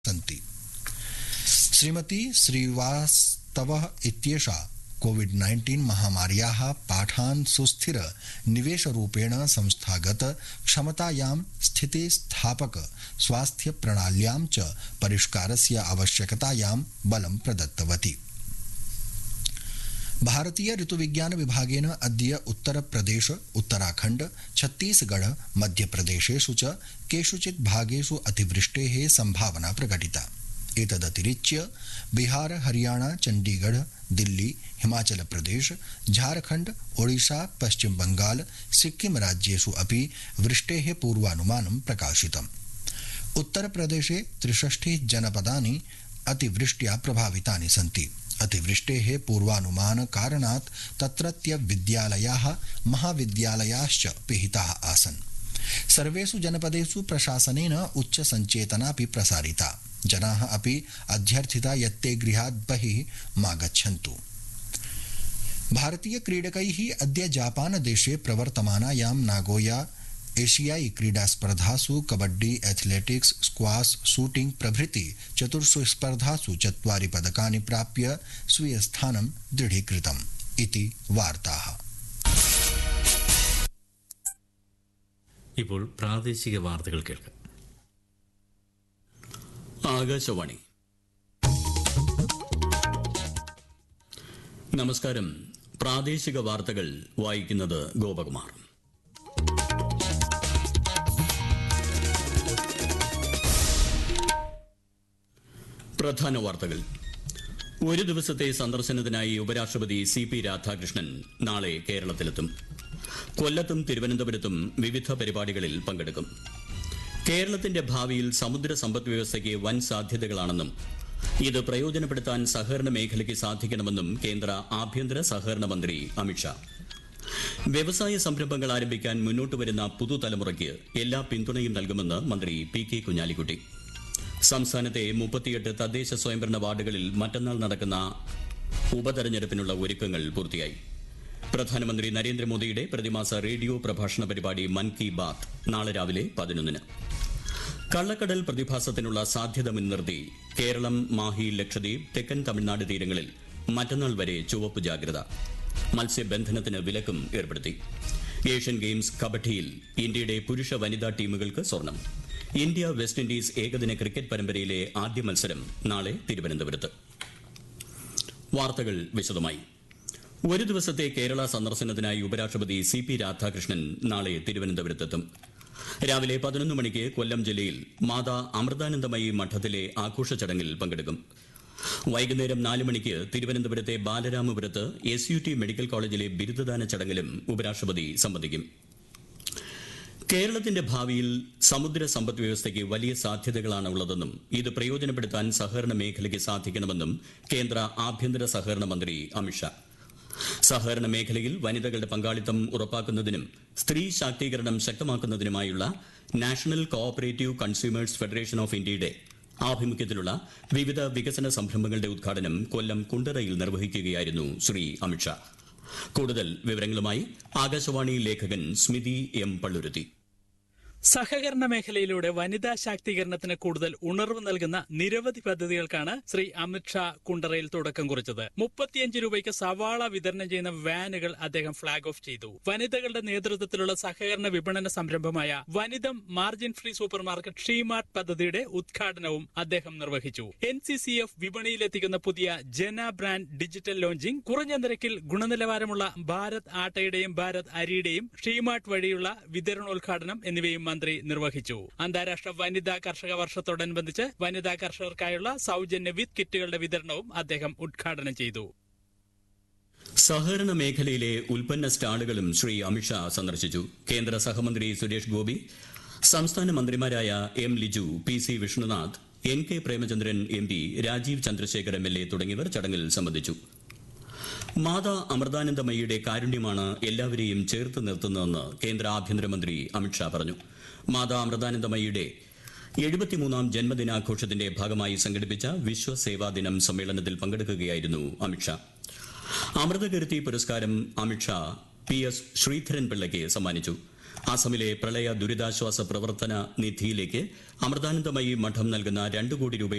सन्ति श्रीमती श्रीवास्तवः इत्येषा Covid nineteen महामार्याः पाठान् सुस्थिर निवेशरूपेण संस्थागत क्षमतायां स्थितिस्थापक स्वास्थ्य प्रणाल्यां च परिष्कारस्य आवश्यकतायां बलं प्रदत्तवती भारतीय ऋतुविज्ञान विभागेन अद्य उत्तरप्रदेश उत्तराखण्ड छत्तीसगढ़ मध्यप्रदेशेषु च केषुचित् भागेषु अतिवृष्टेः सम्भावना प्रकटिता एतदतिरिच्य बिहार हरियाणा चण्डीगढ़ दिल्ली हिमाचल प्रदेश झारखण्ड ओडिशा पश्चिम बंगाल सिक्किम राज्येषु अपि वृष्टेः पूर्वानुमानं प्रकाशितम् उत्तरप्रदेशे त्रिषष्टिः जनपदानि अतिवृष्ट्या प्रभावितानि सन्ति अतिवृष्टेः पूर्वानुमान कारणात् तत्रत्य विद्यालयाः महाविद्यालयाश्च पिहिताः आसन् सर्वेषु जनपदेषु प्रशासनेन उच्चसञ्चेतनापि प्रसारिता जनाः अपि अध्यर्थिता यत्ते गृहात् बहिः मा गच्छन्तु भारतीय क्रीडकैः अद्य जापानदेशे प्रवर्तमानायां नागोया एशियाई क्रीडा स्पर्धासु कबड्डी एथलेटिक्स स्क्वाश शूटिंग प्रभृति चतुर्षु स्पर्धासु चत्वारि पदकानि प्राप्य स्वीयस्थानं दृढीकृतम् इति वार्ताः ഇപ്പോൾ പ്രാദേശിക വാർത്തകൾ കേൾക്കാം ആകാശവാണി നമസ്കാരം പ്രാദേശിക വാർത്തകൾ വായിക്കുന്നത് ഗോപകുമാർ പ്രധാന വാർത്തകൾ ഒരു ദിവസത്തെ സന്ദർശനത്തിനായി ഉപരാഷ്ട്രപതി സി പി രാധാകൃഷ്ണൻ നാളെ കേരളത്തിലെത്തും കൊല്ലത്തും തിരുവനന്തപുരത്തും വിവിധ പരിപാടികളിൽ പങ്കെടുക്കും കേരളത്തിന്റെ ഭാവിയിൽ സമുദ്ര സമ്പദ് വ്യവസ്ഥയ്ക്ക് വൻ സാധ്യതകളാണെന്നും ഇത് പ്രയോജനപ്പെടുത്താൻ സഹകരണ മേഖലയ്ക്ക് സാധിക്കണമെന്നും കേന്ദ്ര ആഭ്യന്തര സഹകരണ മന്ത്രി അമിത്ഷാ വ്യവസായ സംരംഭങ്ങൾ ആരംഭിക്കാൻ മുന്നോട്ട് വരുന്ന പുതുതലമുറയ്ക്ക് എല്ലാ പിന്തുണയും നൽകുമെന്ന് മന്ത്രി പി കെ കുഞ്ഞാലിക്കുട്ടി സംസ്ഥാനത്തെ മുപ്പത്തിയെട്ട് തദ്ദേശ സ്വയംഭരണ വാർഡുകളിൽ മറ്റന്നാൾ നടക്കുന്ന ഉപതെരഞ്ഞെടുപ്പിനുള്ള ഒരുക്കങ്ങൾ പൂർത്തിയായി പ്രധാനമന്ത്രി നരേന്ദ്രമോദിയുടെ പ്രതിമാസ റേഡിയോ പ്രഭാഷണ പരിപാടി മൻ കി ബാത്ത് നാളെ രാവിലെ പതിനൊന്നിന് കള്ളക്കടൽ പ്രതിഭാസത്തിനുള്ള സാധ്യത മുൻനിർത്തി കേരളം മാഹി ലക്ഷദ്വീപ് തെക്കൻ തമിഴ്നാട് തീരങ്ങളിൽ മറ്റന്നാൾ വരെ ചുവപ്പ് ജാഗ്രത മത്സ്യബന്ധനത്തിന് വിലക്കും ഏർപ്പെടുത്തി ഏഷ്യൻ ഗെയിംസ് കബഡിയിൽ ഇന്ത്യയുടെ പുരുഷ വനിതാ ടീമുകൾക്ക് സ്വർണം ഇന്ത്യ വെസ്റ്റ് ഇൻഡീസ് ഏകദിന ക്രിക്കറ്റ് പരമ്പരയിലെ ആദ്യ മത്സരം നാളെ തിരുവനന്തപുരത്ത് വാർത്തകൾ വിശദമായി ഒരു ദിവസത്തെ കേരള സന്ദർശനത്തിനായി ഉപരാഷ്ട്രപതി സി പി രാധാകൃഷ്ണൻ നാളെ തിരുവനന്തപുരത്തെത്തും രാവിലെ പതിനൊന്ന് മണിക്ക് കൊല്ലം ജില്ലയിൽ മാതാ അമൃതാനന്ദമയി മഠത്തിലെ ആഘോഷ ചടങ്ങിൽ പങ്കെടുക്കും വൈകുന്നേരം നാല് മണിക്ക് തിരുവനന്തപുരത്തെ ബാലരാമപുരത്ത് എസ് യു ടി മെഡിക്കൽ കോളേജിലെ ബിരുദദാന ചടങ്ങിലും ഉപരാഷ്ട്രപതി സംബന്ധിക്കും കേരളത്തിന്റെ ഭാവിയിൽ സമുദ്ര സമ്പദ് വ്യവസ്ഥയ്ക്ക് വലിയ സാധ്യതകളാണ് ഉള്ളതെന്നും ഇത് പ്രയോജനപ്പെടുത്താൻ സഹകരണ മേഖലയ്ക്ക് സാധിക്കണമെന്നും കേന്ദ്ര ആഭ്യന്തര സഹകരണ മന്ത്രി അമിത്ഷാ സഹകരണ മേഖലയിൽ വനിതകളുടെ പങ്കാളിത്തം ഉറപ്പാക്കുന്നതിനും സ്ത്രീ ശാക്തീകരണം ശക്തമാക്കുന്നതിനുമായുള്ള national cooperative consumers federation of ഇന്ത്യയുടെ ആഭിമുഖ്യത്തിലുള്ള വിവിധ വികസന സംരംഭങ്ങളുടെ ഉദ്ഘാടനം കൊല്ലം കുണ്ടറയിൽ നിർവഹിക്കുകയായിരുന്നു ശ്രീ അമിത്ഷാ കൂടുതൽ വിവരങ്ങളുമായി ആകാശവാണി ലേഖകൻ സ്മിതി എം പള്ളുരുത്തി സഹകരണ മേഖലയിലൂടെ വനിതാ ശാക്തീകരണത്തിന് കൂടുതൽ ഉണർവ് നൽകുന്ന നിരവധി പദ്ധതികൾക്കാണ് ശ്രീ അമിത്ഷാ കുണ്ടറയിൽ തുടക്കം കുറിച്ചത് മുപ്പത്തിയഞ്ച് രൂപയ്ക്ക് സവാള വിതരണം ചെയ്യുന്ന വാനുകൾ അദ്ദേഹം ഫ്ളാഗ് ഓഫ് ചെയ്തു വനിതകളുടെ നേതൃത്വത്തിലുള്ള സഹകരണ വിപണന സംരംഭമായ വനിതം margin free super market SheMart പദ്ധതിയുടെ ഉദ്ഘാടനവും അദ്ദേഹം നിർവഹിച്ചു എൻ സി സി എഫ് വിപണിയിലെത്തിക്കുന്ന പുതിയ ജന ബ്രാൻഡ് ഡിജിറ്റൽ ലോഞ്ചിംഗ് കുറഞ്ഞ നിരക്കിൽ ഗുണനിലവാരമുള്ള ഭാരത് ആട്ടയുടെയും ഭാരത് അരിയുടെയും ഷീമാർട്ട് വഴിയുള്ള വിതരണോദ്ഘാടനം എന്നിവയും മന്ത്രി നിർവഹിച്ചു അന്താരാഷ്ട്ര വനിതാ കർഷക വർഷത്തോടനുബന്ധിച്ച് വനിതാ കർഷകർക്കായുള്ള സൗജന്യ വിത്ത് കിറ്റുകളുടെ വിതരണവും അദ്ദേഹം ഉദ്ഘാടനം ചെയ്തു സഹകരണ മേഖലയിലെ ഉൽപ്പന്ന സ്റ്റാളുകളും ശ്രീ അമിത്ഷാ സന്ദർശിച്ചു കേന്ദ്ര സഹമന്ത്രി സുരേഷ് ഗോപി സംസ്ഥാന മന്ത്രിമാരായ M Liju P C Vishnunath N K Premachandran M P Rajeev Chandrasekhar M L A തുടങ്ങിയവർ ചടങ്ങിൽ സംബന്ധിച്ചു മാതാ അമൃതാനന്ദമയിയുടെ കാരുണ്യമാണ് എല്ലാവരെയും ചേർത്ത് നിർത്തുന്നതെന്ന് കേന്ദ്ര ആഭ്യന്തരമന്ത്രി അമിത്ഷാ പറഞ്ഞു മാതാ അമൃതാനന്ദമയിയുടെ എഴുപത്തിമൂന്നാം ജന്മദിനാഘോഷത്തിന്റെ ഭാഗമായി സംഘടിപ്പിച്ച വിശ്വസേവാ ദിനം സമ്മേളനത്തിൽ പങ്കെടുക്കുകയായിരുന്നു അമിത്ഷാ അമൃതകീർത്തി പുരസ്കാരം അമിത്ഷാ പി എസ് ശ്രീധരൻ പിള്ളയ്ക്ക് സമ്മാനിച്ചു അസമിലെ പ്രളയ ദുരിതാശ്വാസ പ്രവർത്തന നിധിയിലേക്ക് അമൃതാനന്ദമയി മഠം നൽകുന്ന രണ്ട് കോടി രൂപ